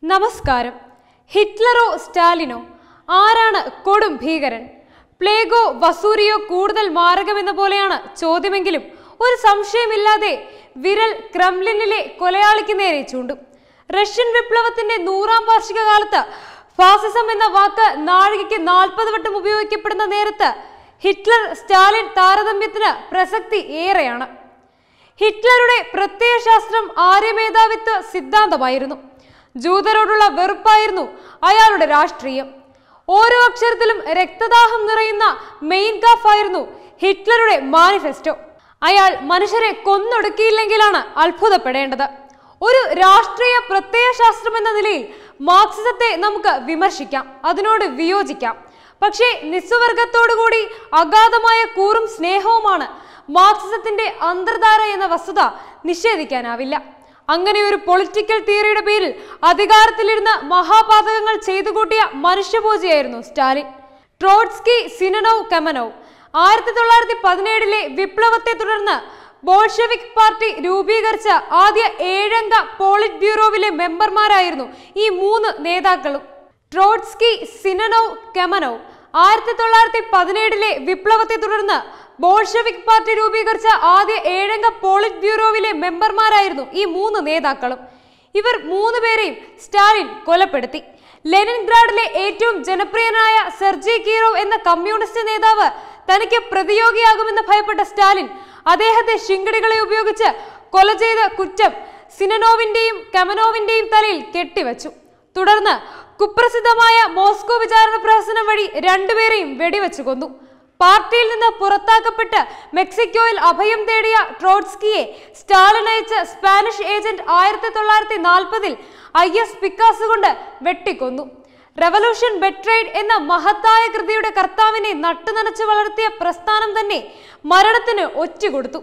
നമസ്കാരം ഹിറ്റ്ലറോ സ്റ്റാലിനോ ആരാണ് കൊടും ഭീകരൻ പ്ലേഗോ വസൂരിയോ കൂടുതൽ മാരകമെന്ന പോലെയാണ് ചോദ്യമെങ്കിലും ഒരു സംശയമില്ലാതെ വിരൽ ക്രെംലിനിലെ കൊലയാളിക്ക് നേരെ ചൂണ്ടും റഷ്യൻ വിപ്ലവത്തിന്റെ നൂറാം വാർഷിക കാലത്ത് ഫാസിസം എന്ന വാക്ക് നാഴികയ്ക്ക് നാൽപ്പത് വട്ടം ഉപയോഗിക്കപ്പെടുന്ന നേരത്ത് ഹിറ്റ്ലർ സ്റ്റാലിൻ താരതമ്യത്തിന് പ്രസക്തി ഏറെയാണ് ഹിറ്റ്ലറുടെ പ്രത്യയശാസ്ത്രം ആര്യമേധാവിത്വ സിദ്ധാന്തമായിരുന്നു ജൂതരോടുള്ള വെറുപ്പായിരുന്നു അയാളുടെ രാഷ്ട്രീയം ഓരോ അക്ഷരത്തിലും രക്തദാഹം നിറയുന്ന മെയിൻ കാഫ് ആയിരുന്നു ഹിറ്റ്ലറുടെ മാനിഫെസ്റ്റോ അയാൾ മനുഷ്യരെ കൊന്നൊടുക്കിയില്ലെങ്കിലാണ് അത്ഭുതപ്പെടേണ്ടത് ഒരു രാഷ്ട്രീയ പ്രത്യയശാസ്ത്രം എന്ന നിലയിൽ മാർക്സിസത്തെ നമുക്ക് വിമർശിക്കാം അതിനോട് വിയോജിക്കാം പക്ഷേ നിസ്സുവർഗത്തോടുകൂടി അഗാധമായ കൂറും സ്നേഹവുമാണ് മാർക്സിസത്തിന്റെ അന്തർധാര എന്ന വസ്തുത നിഷേധിക്കാനാവില്ല അങ്ങനെ ഒരു പൊളിറ്റിക്കൽ തിയറിയുടെ പേരിൽ അധികാരത്തിലിരുന്ന് മഹാപാതകങ്ങൾ ചെയ്തു കൂട്ടിയ മനുഷ്യപൂജയായിരുന്നു സ്റ്റാലിൻ ട്രോട്സ്കി സിനനോവ് കെമനോവ് ആയിരത്തി തൊള്ളായിരത്തി പതിനേഴിലെ വിപ്ലവത്തെ തുടർന്ന് ബോൾഷെവിക് പാർട്ടി രൂപീകരിച്ച ആദ്യ ഏഴംഗ പോളിറ്റ് ബ്യൂറോവിലെ മെമ്പർമാരായിരുന്നു ഈ മൂന്ന് നേതാക്കളും ട്രോട്സ്കി സിനനോവ് കെമനോവ് ആയിരത്തി തൊള്ളായിരത്തി പതിനേഴിലെ വിപ്ലവത്തെ തുടർന്ന് ബോൾഷെവിക് പാർട്ടി രൂപീകരിച്ച ആദ്യ ഏഴംഗ പോളിറ്റ് ബ്യൂറോവിലെ മെമ്പർമാരായിരുന്നു ഈ മൂന്ന് നേതാക്കളും ഇവർ മൂന്ന് പേരെയും സ്റ്റാലിൻ കൊലപ്പെടുത്തി ലെനിൻഗ്രാഡിലെ ഏറ്റവും ജനപ്രിയനായ സെർജി കീറോവ് എന്ന കമ്മ്യൂണിസ്റ്റ് നേതാവ് തനിക്ക് പ്രതിയോഗിയാകുമെന്ന് ഭയപ്പെട്ട സ്റ്റാലിൻ അദ്ദേഹത്തെ ശിങ്കടികളെ ഉപയോഗിച്ച് കൊല ചെയ്ത കുറ്റം സിനനോവിന്റെയും കമനോവിന്റെയും തലയിൽ കെട്ടിവച്ചു തുടർന്ന് കുപ്രസിദ്ധമായ മോസ്കോ വിചാരണ പ്രഹസനം വഴി രണ്ടുപേരെയും വെടിവെച്ചു കൊന്നു പാർട്ടിയിൽ നിന്ന് പുറത്താക്കപ്പെട്ട് മെക്സിക്കോയിൽ അഭയം തേടിയ ട്രോട്സ്കിയെ സ്റ്റാലിൻ അയച്ച സ്പാനിഷ് ഏജന്റ് ആയിരത്തി തൊള്ളായിരത്തി നാൽപ്പതിൽ ഐ എസ് പിക്കാസ് കൊണ്ട് വെട്ടിക്കൊന്നു റെവല്യൂഷൻ ബെട്രൈഡ് എന്ന മഹത്തായ കൃതിയുടെ കർത്താവിനെ നട്ടുനനച്ച് വളർത്തിയ പ്രസ്ഥാനം തന്നെ മരണത്തിന് ഒറ്റുകൊടുത്തു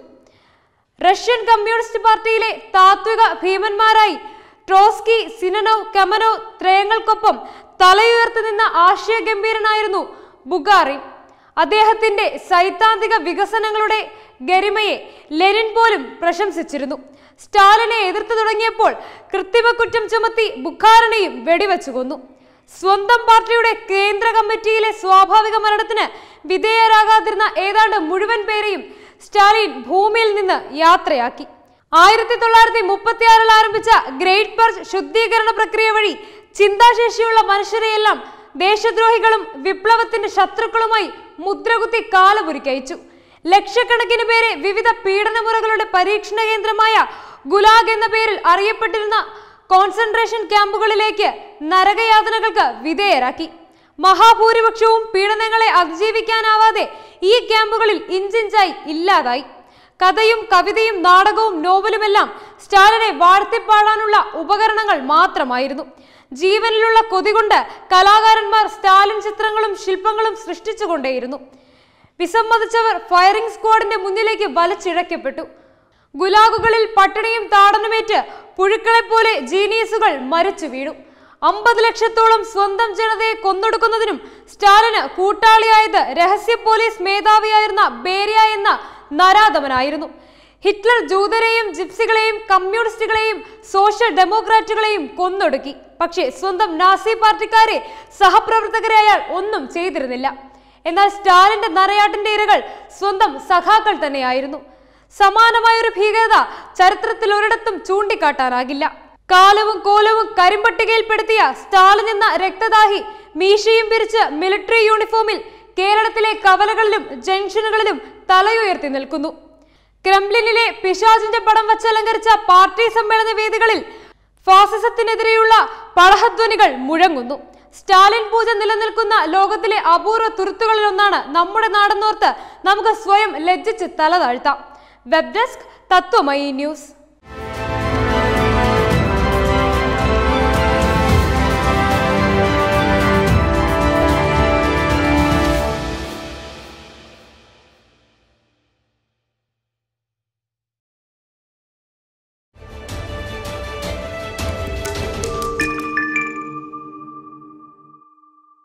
റഷ്യൻ കമ്മ്യൂണിസ്റ്റ് പാർട്ടിയിലെ താത്വിക ഭീമന്മാരായി ട്രോസ്കി സിനനോവ് കമനോവ് ത്രയങ്ങൾക്കൊപ്പം തലയുയർത്തി നിന്ന ആശയഗംഭീരനായിരുന്നു ബുഗാറിൻ അദ്ദേഹത്തിന്റെ സൈദ്ധാന്തിക വികസനങ്ങളുടെ ഗരിമയെ ലെനിൻ പോലും പ്രശംസിച്ചിരുന്നു സ്റ്റാലിനെ എതിർത്തു തുടങ്ങിയപ്പോൾ കൃത്രിമക്കുറ്റം ചുമത്തി ബുഖാറിനെയും വെടിവെച്ചു കൊന്നു സ്വന്തം പാർട്ടിയുടെ കേന്ദ്ര കമ്മിറ്റിയിലെ സ്വാഭാവിക മരണത്തിന് വിധേയരാകാതിരുന്ന ഏതാണ്ട് മുഴുവൻ പേരെയും സ്റ്റാലിൻ ഭൂമിയിൽ നിന്ന് യാത്രയാക്കി ആയിരത്തി തൊള്ളായിരത്തി മുപ്പത്തിയാറിൽ ആരംഭിച്ച ഗ്രേറ്റ് പർച്ച് ശുദ്ധീകരണ പ്രക്രിയ വഴി ചിന്താശേഷിയുള്ള മനുഷ്യരെയെല്ലാം ദേശദ്രോഹികളും വിപ്ലവത്തിന്റെ ശത്രുക്കളുമായി മുദ്രകുത്തി കാലപുരിക്കയച്ചു ലക്ഷക്കണക്കിന് പേരെ വിവിധ പീഡനമുറകളുടെ പരീക്ഷണ കേന്ദ്രമായ ഗുലാഗ് എന്ന പേരിൽ അറിയപ്പെട്ടിരുന്ന കോൺസെൻട്രേഷൻ ക്യാമ്പുകളിലേക്ക് നരകയാതനകൾക്ക് വിധേയരാക്കി മഹാഭൂരിപക്ഷവും പീഡനങ്ങളെ അതിജീവിക്കാനാവാതെ ഈ ക്യാമ്പുകളിൽ ഇഞ്ചിഞ്ചായി ഇല്ലാതായി കഥയും കവിതയും നാടകവും നോവലുമെല്ലാം സ്റ്റാലിനെ വാഴ്ത്തിപ്പാടാനുള്ള ഉപകരണങ്ങൾ മാത്രമായിരുന്നു ജീവനിലുള്ള കൊതി കൊണ്ട് കലാകാരന്മാർ സ്റ്റാലിൻ ചിത്രങ്ങളും ശില്പങ്ങളും സൃഷ്ടിച്ചുകൊണ്ടേയിരുന്നു വിസമ്മതിച്ചവർ ഫയറിംഗ് സ്ക്വാഡിന്റെ മുന്നിലേക്ക് വലിച്ചിഴക്കപ്പെട്ടു ഗുലാഗുകളിൽ പട്ടിണിയും താടനുമേറ്റ് പുഴുക്കളെപ്പോലെ ജീനിയസുകൾ മരിച്ചു വീണു അമ്പത് ലക്ഷത്തോളം സ്വന്തം ജനതയെ കൊന്നൊടുക്കുന്നതിനും സ്റ്റാലിന് കൂട്ടാളിയായത് രഹസ്യ പോലീസ് മേധാവിയായിരുന്ന ബേരിയ എന്ന നരാധമനായിരുന്നു ഹിറ്റ്ലർ ജൂതരെയും ജിപ്സികളെയും കമ്മ്യൂണിസ്റ്റുകളെയും സോഷ്യൽ ഡെമോക്രാറ്റുകളെയും കൊന്നൊടുക്കി പക്ഷേ സ്വന്തം നാസി പാർട്ടിക്കാരെ സഹപ്രവർത്തകരെ അയാൾ ഒന്നും ചെയ്തിരുന്നില്ല എന്നാൽ സ്റ്റാലിന്റെ നരയാട്ടിന്റെ ഇരകൾ സ്വന്തം സഖാക്കൾ തന്നെയായിരുന്നു സമാനമായ ഒരു ഭീകരത ചരിത്രത്തിൽ ഒരിടത്തും ചൂണ്ടിക്കാട്ടാനാകില്ല കാലവും കോലവും കരിമ്പട്ടികയിൽപ്പെടുത്തിയ സ്റ്റാലിൻ എന്ന രക്തദാഹി മീശയും പിരിച്ച് മിലിറ്ററി യൂണിഫോമിൽ കേരളത്തിലെ കവലകളിലും ജംഗ്ഷനുകളിലും തലയുയർത്തി നിൽക്കുന്നു ക്രെംലിനിലെ പിശാചിന്റെ പടം വച്ചലങ്കരിച്ച പാർട്ടി സമ്മേളന വേദികളിൽ ഫാസിസത്തിനെതിരെയുള്ള പളഹധ്വനികൾ മുഴങ്ങുന്നു സ്റ്റാലിൻ പൂജ നിലനിൽക്കുന്ന ലോകത്തിലെ അപൂർവ തുരുത്തുകളിൽ ഒന്നാണ് നമ്മുടെ നാടെന്നോർത്ത് നമുക്ക് സ്വയം ലജ്ജിച്ച് തല താഴ്ത്താം വെബ് ഡെസ്ക് തത്വമയി ന്യൂസ്